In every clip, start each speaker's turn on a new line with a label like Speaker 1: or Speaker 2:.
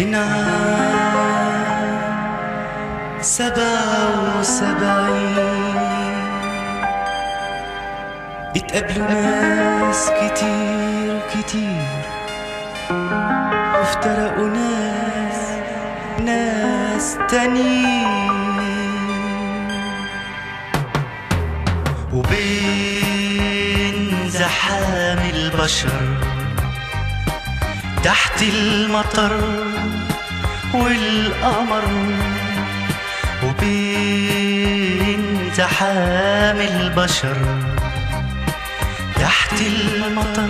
Speaker 1: من عام سبعة وسبعين اتقابلوا ناس كتير كتير وافترقوا ناس ناس تانيين وبين زحام البشر تحت المطر والقمر وبين زحام البشر تحت المطر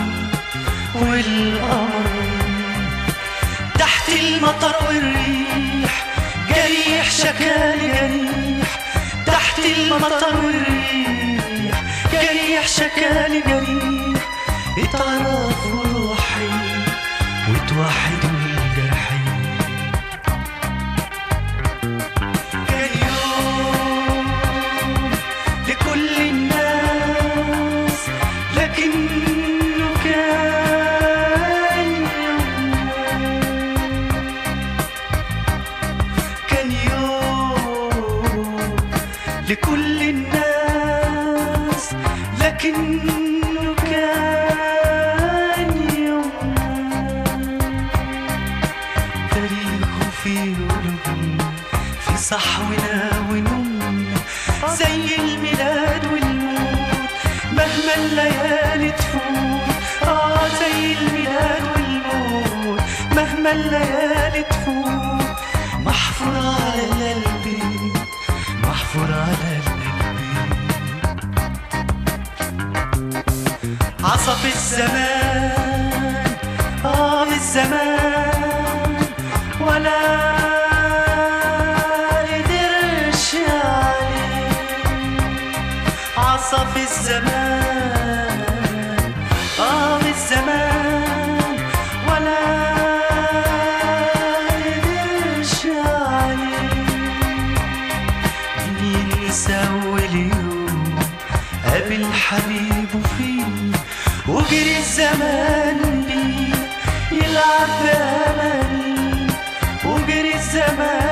Speaker 1: والقمر تحت المطر والريح جريح شكالي جريح تحت المطر والريح جريح شكالي جريح اتعرفوا روحي وتوحدوا الجرحين كان يوم لكل الناس لكنه كان يوم كان يوم لكل الناس لكنه كان يوم تاريخه في قلوبنا في صحونا ونومنا زي الميلاد والموت مهما الليالي تفوت اه زي الميلاد والموت مهما الليالي تفوت محفور على القلب محفور على القلب عصف الزمان اه الزمان ولا قدرش عليه عصف الزمان اه الزمان ولا قدرش عليه ينسى أول يوم قابل حبيبه فيه وجري الزمان بيه يلعب بأماني وجري الزمان